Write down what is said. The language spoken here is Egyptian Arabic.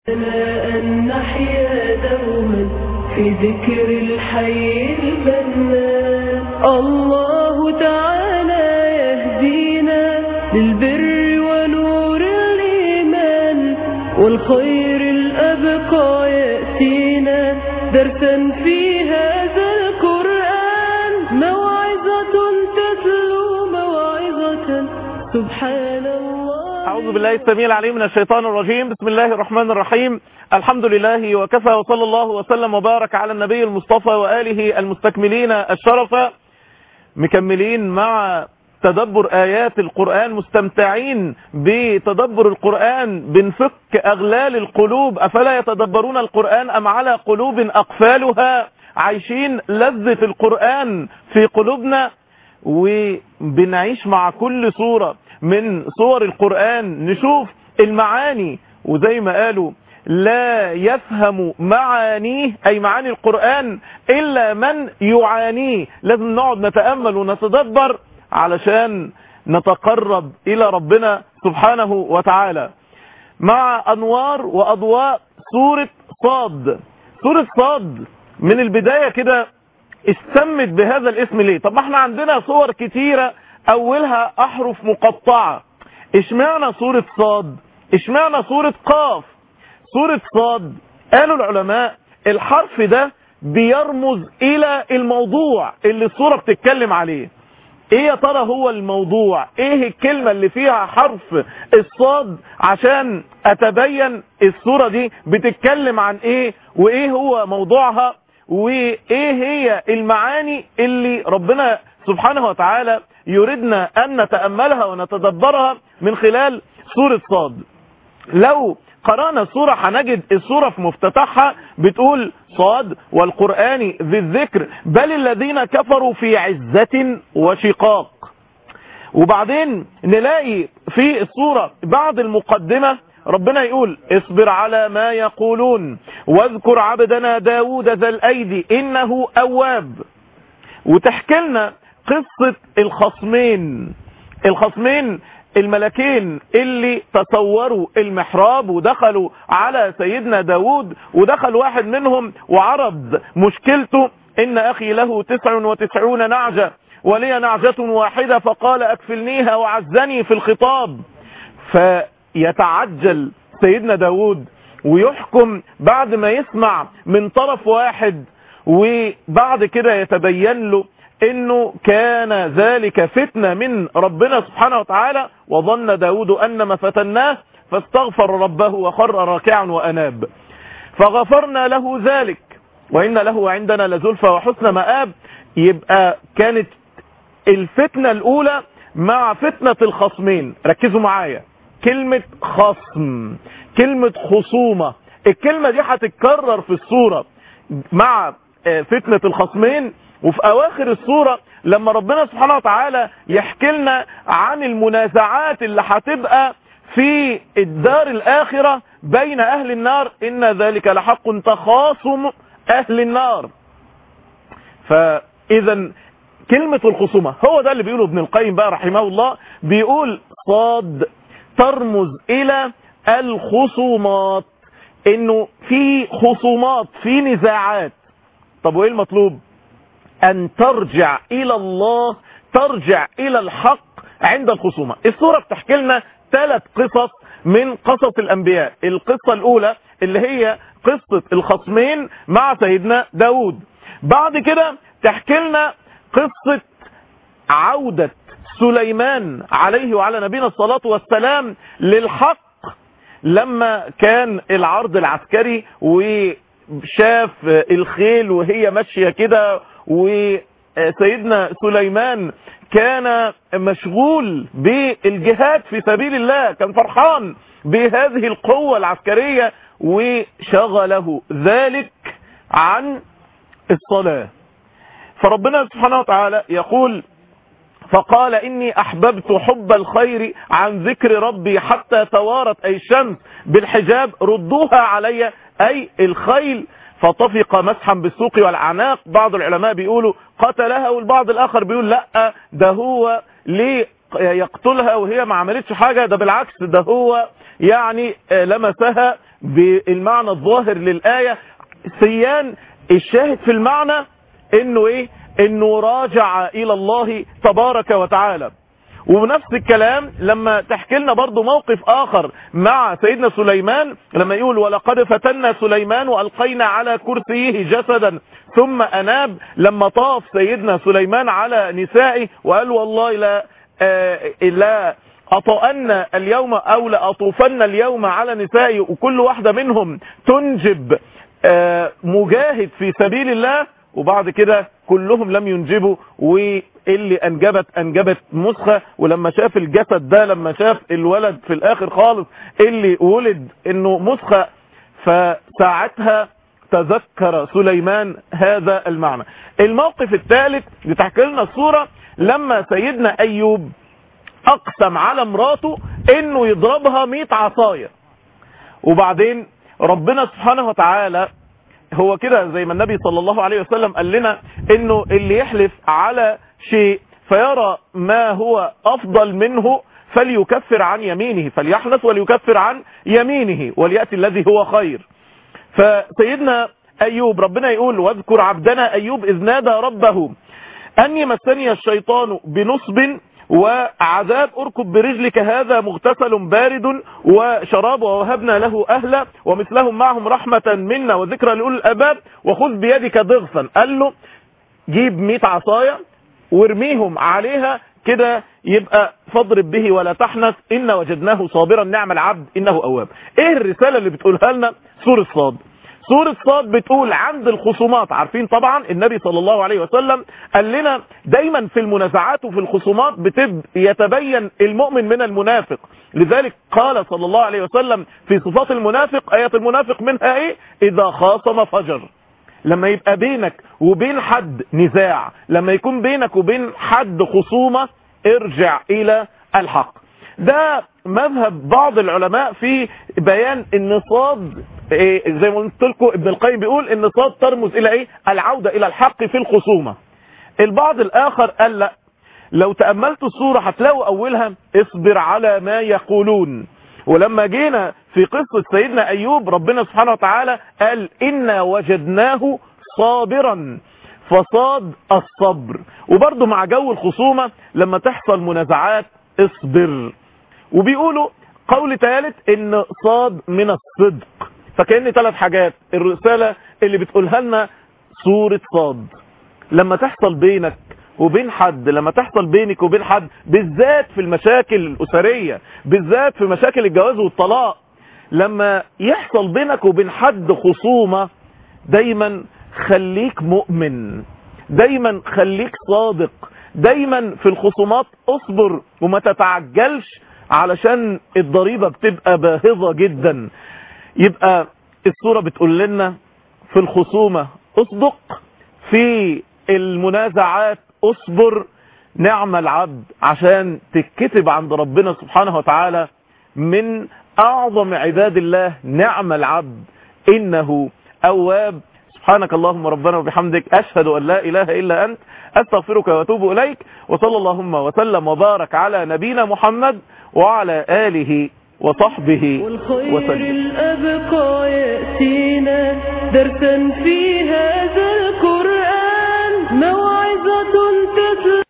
لنا أن نحيا دوما في ذكر الحي البنان الله تعالى يهدينا للبر ونور الإيمان والخير الأبقى يأتينا درسا في هذا القرآن موعظة تتلو موعظة سبحان الله أعوذ بالله السميع العليم من الشيطان الرجيم بسم الله الرحمن الرحيم الحمد لله وكفى وصلى الله وسلم وبارك على النبي المصطفى وآله المستكملين الشرف مكملين مع تدبر آيات القرآن مستمتعين بتدبر القرآن بنفك أغلال القلوب أفلا يتدبرون القرآن أم على قلوب أقفالها عايشين لذة القرآن في قلوبنا وبنعيش مع كل صورة من صور القرآن نشوف المعاني وزي ما قالوا لا يفهم معانيه أي معاني القرآن إلا من يعانيه لازم نقعد نتأمل ونتدبر علشان نتقرب إلى ربنا سبحانه وتعالى مع أنوار وأضواء سورة صاد سورة صاد من البداية كده استمت بهذا الاسم ليه طب ما احنا عندنا صور كتيرة اولها احرف مقطعة اشمعنى صورة صاد اشمعنى صورة قاف صورة صاد قالوا العلماء الحرف ده بيرمز الى الموضوع اللي الصورة بتتكلم عليه ايه يا ترى هو الموضوع ايه الكلمة اللي فيها حرف الصاد عشان اتبين الصورة دي بتتكلم عن ايه وايه هو موضوعها وايه هي المعاني اللي ربنا سبحانه وتعالى يريدنا ان نتأملها ونتدبرها من خلال سورة صاد لو قرأنا السورة هنجد السورة في مفتتحها بتقول صاد والقرآن ذي الذكر بل الذين كفروا في عزة وشقاق وبعدين نلاقي في السورة بعد المقدمة ربنا يقول اصبر على ما يقولون واذكر عبدنا داود ذا الأيدي إنه أواب وتحكي لنا قصة الخصمين الخصمين الملكين اللي تصوروا المحراب ودخلوا على سيدنا داود ودخل واحد منهم وعرض مشكلته إن أخي له تسع وتسعون نعجة ولي نعجة واحدة فقال أكفلنيها وعزني في الخطاب فيتعجل سيدنا داود ويحكم بعد ما يسمع من طرف واحد وبعد كده يتبين له انه كان ذلك فتنة من ربنا سبحانه وتعالى وظن داود انما فتناه فاستغفر ربه وخر راكعا واناب فغفرنا له ذلك وان له عندنا لزلفى وحسن مآب يبقى كانت الفتنة الاولى مع فتنة الخصمين ركزوا معايا كلمة خصم كلمة خصومة الكلمة دي هتتكرر في الصورة مع فتنة الخصمين وفي اواخر الصورة لما ربنا سبحانه وتعالى يحكي لنا عن المنازعات اللي هتبقى في الدار الاخرة بين اهل النار ان ذلك لحق تخاصم اهل النار فاذا كلمة الخصومة هو ده اللي بيقوله ابن القيم بقى رحمه الله بيقول صاد ترمز الى الخصومات انه في خصومات في نزاعات طب وايه المطلوب ان ترجع الى الله ترجع الى الحق عند الخصومة السورة بتحكي لنا ثلاث قصص من قصص الانبياء القصة الاولى اللي هي قصة الخصمين مع سيدنا داود بعد كده تحكي لنا قصة عودة سليمان عليه وعلى نبينا الصلاة والسلام للحق لما كان العرض العسكري وشاف الخيل وهي ماشية كده وسيدنا سليمان كان مشغول بالجهاد في سبيل الله كان فرحان بهذه القوة العسكرية وشغله ذلك عن الصلاة فربنا سبحانه وتعالى يقول فقال إني أحببت حب الخير عن ذكر ربي حتى توارت أي الشمس بالحجاب ردوها علي أي الخيل فطفق مسحا بالسوق والعناق بعض العلماء بيقولوا قتلها والبعض الآخر بيقول لا ده هو يقتلها وهي ما عملتش حاجة ده بالعكس ده هو يعني لمسها بالمعنى الظاهر للآية سيان الشاهد في المعنى انه ايه انه راجع الى الله تبارك وتعالى ونفس الكلام لما تحكي لنا برضو موقف آخر مع سيدنا سليمان لما يقول ولقد فتنا سليمان وألقينا على كرسيه جسدا ثم أناب لما طاف سيدنا سليمان على نسائه وقال والله لا آه لا أطأن اليوم أو لأطوفن اليوم على نسائي وكل واحدة منهم تنجب آه مجاهد في سبيل الله وبعد كده كلهم لم ينجبوا واللي انجبت انجبت مسخة ولما شاف الجسد ده لما شاف الولد في الاخر خالص اللي ولد انه مسخة فساعتها تذكر سليمان هذا المعنى الموقف الثالث بتحكي لنا الصورة لما سيدنا ايوب اقسم على مراته انه يضربها 100 عصاية وبعدين ربنا سبحانه وتعالى هو كده زي ما النبي صلى الله عليه وسلم قال لنا انه اللي يحلف على شيء فيرى ما هو افضل منه فليكفر عن يمينه فليحنث وليكفر عن يمينه وليأتي الذي هو خير فسيدنا ايوب ربنا يقول واذكر عبدنا ايوب اذ نادى ربه اني مسني الشيطان بنصب وعذاب اركب برجلك هذا مغتسل بارد وشراب ووهبنا له اهلا ومثلهم معهم رحمة منا وذكرى لأولي الاباب وخذ بيدك ضغثا قال له جيب 100 عصاية وارميهم عليها كده يبقى فاضرب به ولا تحنث إن وجدناه صابرا نعم العبد إنه أواب إيه الرسالة اللي بتقولها لنا سورة صاد سورة صاد بتقول عند الخصومات عارفين طبعا النبي صلى الله عليه وسلم قال لنا دايما في المنازعات وفي الخصومات بتب يتبين المؤمن من المنافق لذلك قال صلى الله عليه وسلم في صفات المنافق آية المنافق منها ايه اذا خاصم فجر لما يبقى بينك وبين حد نزاع لما يكون بينك وبين حد خصومة ارجع الى الحق ده مذهب بعض العلماء في بيان ان صاد إيه زي ما قلت لكم ابن القيم بيقول ان صاد ترمز الى ايه العودة الى الحق في الخصومة البعض الاخر قال لا لو تأملت الصورة هتلاقوا اولها اصبر على ما يقولون ولما جينا في قصة سيدنا ايوب ربنا سبحانه وتعالى قال انا وجدناه صابرا فصاد الصبر وبرضه مع جو الخصومة لما تحصل منازعات اصبر وبيقولوا قول ثالث ان صاد من الصدق فكأن ثلاث حاجات الرسالة اللي بتقولها لنا سورة صاد لما تحصل بينك وبين حد لما تحصل بينك وبين حد بالذات في المشاكل الأسرية بالذات في مشاكل الجواز والطلاق لما يحصل بينك وبين حد خصومة دايما خليك مؤمن دايما خليك صادق دايما في الخصومات اصبر وما تتعجلش علشان الضريبة بتبقى باهظة جدا يبقى الصورة بتقول لنا في الخصومة اصدق في المنازعات اصبر نعم العبد عشان تتكتب عند ربنا سبحانه وتعالى من اعظم عباد الله نعم العبد انه اواب سبحانك اللهم ربنا وبحمدك أشهد أن لا إله إلا أنت أستغفرك وأتوب إليك وصلى اللهم وسلم وبارك على نبينا محمد وعلى آله وصحبه والخير وسلم الأبقى يأتينا درسا في هذا القرآن موعظة تتلى